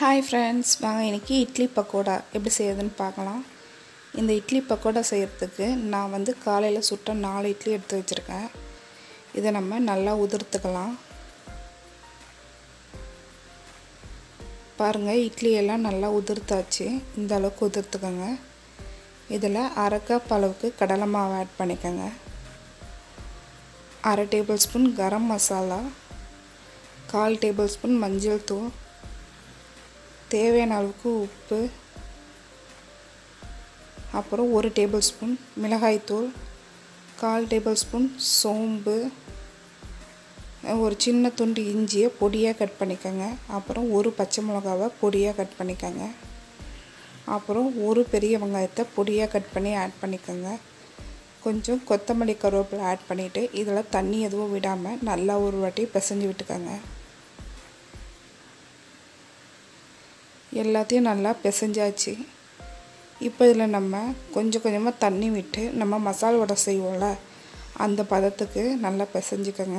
hi friends வாங்க இன்றைக்கி இட்லி பக்கோடா எப்படி செய்யறதுன்னு பார்க்கலாம் இந்த இட்லி பக்கோடா செய்கிறதுக்கு நான் வந்து காலையில் சுட்ட நாலு இட்லி எடுத்து வச்சுருக்கேன் இதை நம்ம நல்லா உதிர்த்துக்கலாம் பாருங்கள் இட்லி எல்லாம் நல்லா உதிர்த்தாச்சு இந்த அளவுக்கு உதிர்த்துக்கோங்க இதில் அரை கப் அளவுக்கு கடலை மாவு ஆட் பண்ணிக்கோங்க அரை டேபிள் ஸ்பூன் கரம் மசாலா கால் டேபிள் ஸ்பூன் மஞ்சள் தூள் தேவையான அளவுக்கு உப்பு அப்புறம் ஒரு டேபிள் ஸ்பூன் மிளகாய்த்தூள் கால் டேபிள் ஸ்பூன் சோம்பு ஒரு சின்ன துண்டு இஞ்சியை பொடியாக கட் பண்ணிக்கோங்க அப்புறம் ஒரு பச்சை மிளகாவை பொடியாக கட் பண்ணிக்கோங்க அப்புறம் ஒரு பெரிய வெங்காயத்தை பொடியாக கட் பண்ணி ஆட் பண்ணிக்கோங்க கொஞ்சம் கொத்தமல்லி கருவேப்பிலை ஆட் பண்ணிவிட்டு இதில் தண்ணி எதுவும் விடாமல் நல்லா ஒரு வாட்டி பிசைஞ்சு விட்டுக்கோங்க எல்லாத்தையும் நல்லா பிசைஞ்சாச்சு இப்போ இதில் நம்ம கொஞ்சம் கொஞ்சமாக தண்ணி விட்டு நம்ம மசால் வடை செய்வோம்ல அந்த பதத்துக்கு நல்லா பிசைஞ்சுக்கோங்க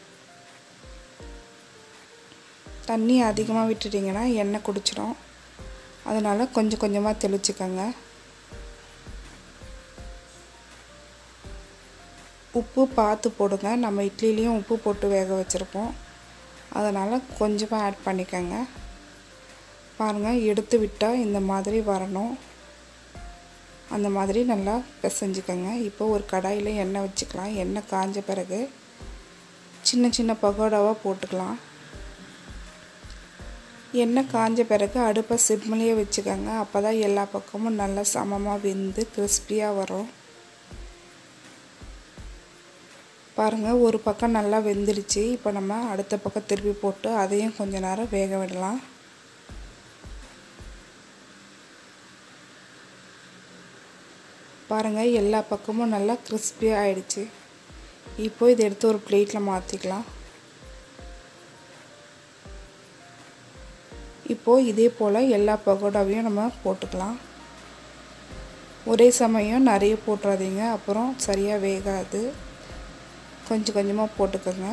தண்ணி அதிகமாக விட்டுட்டிங்கன்னா எண்ணெய் குடிச்சிடும் அதனால் கொஞ்சம் கொஞ்சமாக தெளிச்சுக்கோங்க உப்பு பார்த்து போடுங்க நம்ம இட்லிலையும் உப்பு போட்டு வேக வச்சுருப்போம் அதனால் கொஞ்சமாக ஆட் பண்ணிக்கோங்க பாருங்கள் எடுத்து விட்டால் இந்த மாதிரி வரணும் அந்த மாதிரி நல்லா பிசைஞ்சுக்கோங்க இப்போ ஒரு கடாயில் எண்ணெய் வச்சுக்கலாம் எண்ணெய் காஞ்ச பிறகு சின்ன சின்ன பகோடாவாக போட்டுக்கலாம் எண்ணெய் காஞ்ச பிறகு அடுப்பை சிம்மிலேயே வச்சுக்கோங்க அப்போ தான் எல்லா பக்கமும் நல்லா சமமாக வெந்து கிறிஸ்பியாக வரும் பாருங்கள் ஒரு பக்கம் நல்லா வெந்துடுச்சு இப்போ நம்ம அடுத்த பக்கம் திருப்பி போட்டு அதையும் கொஞ்ச நேரம் வேக விடலாம் பாருங்கள் எல்லா பக்கமும் நல்லா கிறிஸ்பியாக ஆயிடுச்சு இப்போ இதை எடுத்து ஒரு பிளேட்டில் மாற்றிக்கலாம் இப்போது இதே போல் எல்லா பகோடாவையும் நம்ம போட்டுக்கலாம் ஒரே சமயம் நிறைய போட்டுறாதீங்க அப்புறம் சரியாக வேகாது கொஞ்சம் கொஞ்சமாக போட்டுக்கோங்க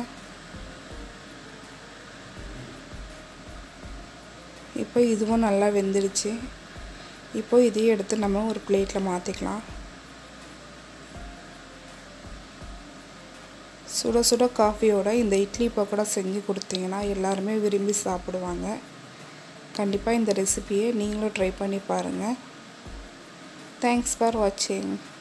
இப்போ இதுவும் நல்லா வெந்துடுச்சு இப்போ இதையும் எடுத்து நம்ம ஒரு பிளேட்டில் மாற்றிக்கலாம் சுட சுட காஃபியோட இந்த இட்லி பக்கோடா செஞ்சு கொடுத்தீங்கன்னா எல்லாருமே விரும்பி சாப்பிடுவாங்க கண்டிப்பாக இந்த ரெசிபியை நீங்களும் ட்ரை பண்ணி பாருங்கள் தேங்க்ஸ் ஃபார் வாட்சிங்